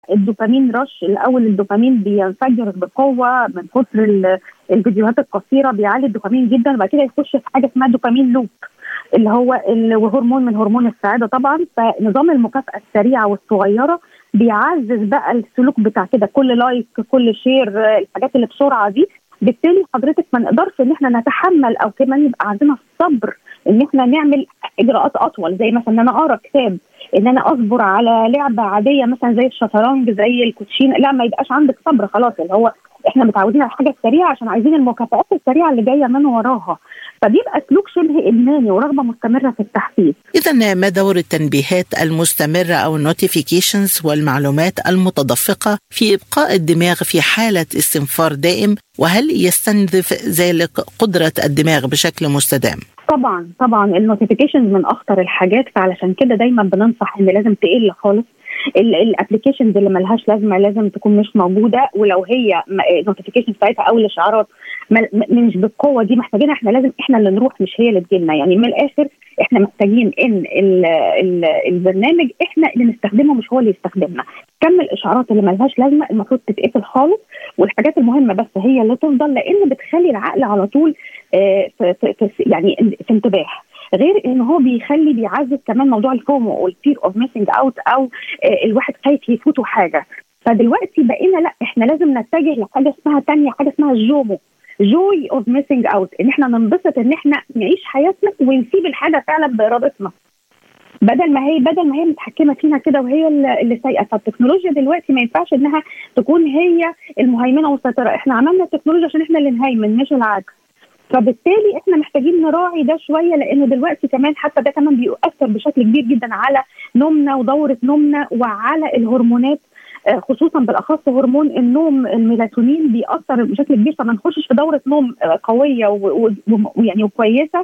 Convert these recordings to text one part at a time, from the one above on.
الدوبامين رش الاول الدوبامين بينفجر بقوه من كثر الفيديوهات القصيره بيعلي الدوبامين جدا وبعد كده يخش في حاجه اسمها دوبامين لوب اللي هو هرمون من هرمون السعاده طبعا فنظام المكافاه السريعه والصغيره بيعزز بقى السلوك بتاع كده كل لايك كل شير الحاجات اللي بسرعه دي بالتالي حضرتك ما نقدرش ان احنا نتحمل او كمان يبقى عندنا الصبر ان احنا نعمل اجراءات اطول زي مثلا ان انا اقرا كتاب ان انا اصبر على لعبه عاديه مثلا زي الشطرنج زي الكوتشين لا ما يبقاش عندك صبر خلاص اللي هو احنا متعودين على الحاجه السريعه عشان عايزين المكافآت السريعه اللي جايه من وراها فبيبقى سلوك شبه ادماني ورغبه مستمره في التحفيز. اذا ما دور التنبيهات المستمره او النوتيفيكيشنز والمعلومات المتدفقه في ابقاء الدماغ في حاله استنفار دائم وهل يستنزف ذلك قدره الدماغ بشكل مستدام؟ طبعا طبعا النوتيفيكيشنز من اخطر الحاجات فعلشان كده دايما بننصح ان لازم تقل خالص الابلكيشنز اللي ملهاش لازمه لازم تكون مش موجوده ولو هي نوتيفيكيشن بتاعتها او الاشعارات مش بالقوه دي محتاجينها احنا لازم احنا اللي نروح مش هي اللي تجيلنا يعني من الاخر احنا محتاجين ان ال ال البرنامج احنا اللي نستخدمه مش هو اللي يستخدمنا كم الاشعارات اللي ملهاش لازمه المفروض تتقفل خالص والحاجات المهمه بس هي اللي تفضل لان بتخلي العقل على طول آه في في يعني في انتباه غير ان هو بيخلي بيعزز كمان موضوع الفومو والفير اوف ميسنج اوت او آه الواحد خايف يفوته حاجه فدلوقتي بقينا لا احنا لازم نتجه لحاجه اسمها تانية حاجه اسمها الجومو جوي اوف ميسنج اوت ان احنا ننبسط ان احنا نعيش حياتنا ونسيب الحاجه فعلا بارادتنا بدل ما هي بدل ما هي متحكمه فينا كده وهي اللي سايقه فالتكنولوجيا دلوقتي ما ينفعش انها تكون هي المهيمنه والسيطره احنا عملنا التكنولوجيا عشان احنا اللي نهيمن مش العكس فبالتالي احنا محتاجين نراعي ده شويه لان دلوقتي كمان حتى ده كمان بيؤثر بشكل كبير جدا على نومنا ودوره نومنا وعلى الهرمونات خصوصا بالاخص هرمون النوم الميلاتونين بيأثر بشكل كبير فما نخشش في دوره نوم قويه ويعني وكويسه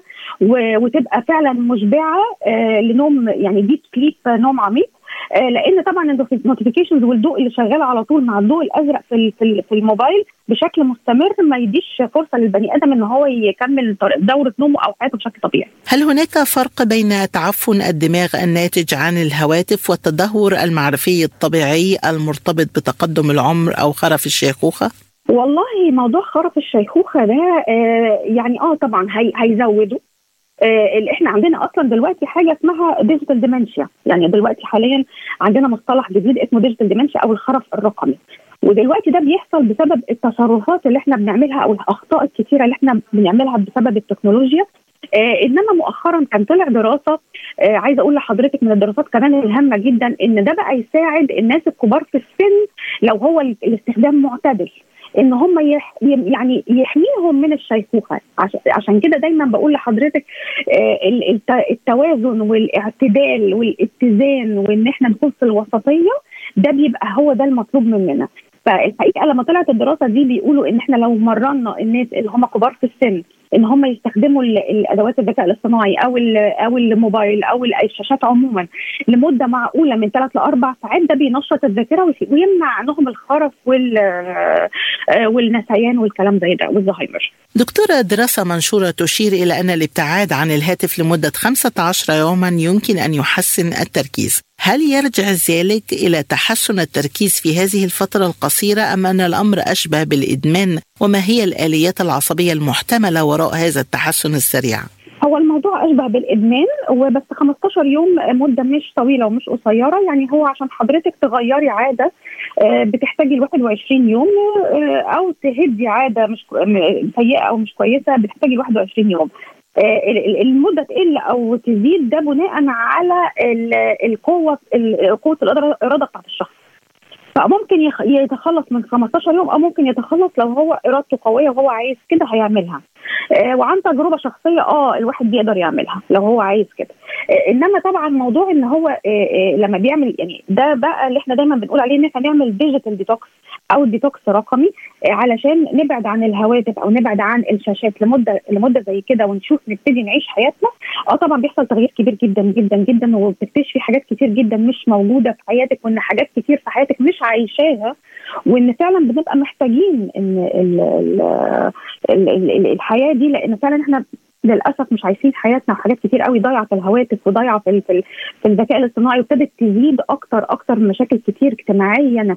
وتبقى فعلا مشبعه لنوم يعني ديب سليب نوم عميق لان طبعا النوتيفيكيشنز والضوء اللي شغال على طول مع الضوء الازرق في في الموبايل بشكل مستمر ما يديش فرصه للبني ادم ان هو يكمل دوره نومه او حياته بشكل طبيعي. هل هناك فرق بين تعفن الدماغ الناتج عن الهواتف والتدهور المعرفي الطبيعي المرتبط بتقدم العمر او خرف الشيخوخه؟ والله موضوع خرف الشيخوخه ده آه يعني اه طبعا هي هيزوده آه اللي احنا عندنا اصلا دلوقتي حاجه اسمها ديجيتال ديمنشيا يعني دلوقتي حاليا عندنا مصطلح جديد اسمه ديجيتال ديمنشيا او الخرف الرقمي ودلوقتي ده بيحصل بسبب التصرفات اللي احنا بنعملها او الاخطاء الكثيره اللي احنا بنعملها بسبب التكنولوجيا آه انما مؤخرا كان طلع دراسه آه عايزه اقول لحضرتك من الدراسات كمان الهامه جدا ان ده بقى يساعد الناس الكبار في السن لو هو الاستخدام معتدل ان هم يح يعني يحميهم من الشيخوخه عشان كده دايما بقول لحضرتك التوازن والاعتدال والاتزان وان احنا نكون في الوسطيه ده بيبقى هو ده المطلوب مننا فالحقيقه لما طلعت الدراسه دي بيقولوا ان احنا لو مرنا الناس اللي هم كبار في السن ان هم يستخدموا الادوات الذكاء الاصطناعي او او الموبايل او الشاشات عموما لمده معقوله من ثلاث لاربع ساعات ده بينشط الذاكره ويمنع عنهم الخرف وال والنسيان والكلام زي ده والزهايمر. دكتوره دراسه منشوره تشير الى ان الابتعاد عن الهاتف لمده 15 يوما يمكن ان يحسن التركيز. هل يرجع ذلك الى تحسن التركيز في هذه الفتره القصيره ام ان الامر اشبه بالادمان وما هي الاليات العصبيه المحتمله وراء هذا التحسن السريع؟ هو الموضوع اشبه بالادمان وبس 15 يوم مده مش طويله ومش قصيره يعني هو عشان حضرتك تغيري عاده بتحتاجي ل 21 يوم او تهدي عاده مش سيئه او مش كويسه بتحتاجي ل 21 يوم المده تقل او تزيد ده بناء على القوه قوه الاراده بتاعت الشخص فممكن يتخلص من 15 يوم او ممكن يتخلص لو هو ارادته قويه وهو عايز كده هيعملها آه وعن تجربه شخصيه اه الواحد بيقدر يعملها لو هو عايز كده آه انما طبعا موضوع ان هو آه لما بيعمل يعني ده بقى اللي احنا دايما بنقول عليه ان احنا نعمل ديجيتال ديتوكس او ديتوكس رقمي علشان نبعد عن الهواتف او نبعد عن الشاشات لمده لمده زي كده ونشوف نبتدي نعيش حياتنا اه طبعا بيحصل تغيير كبير جدا جدا جدا وبتكتشفي حاجات كتير جدا مش موجوده في حياتك وان حاجات كتير في حياتك مش عايشاها وان فعلا بنبقى محتاجين ان ال ال ال ال الحياه دي لان فعلا احنا للاسف مش عايشين حياتنا وحاجات كتير قوي ضايعه في الهواتف وضايعه في في, في الذكاء الاصطناعي وابتدت تزيد اكتر اكتر مشاكل كتير اجتماعيه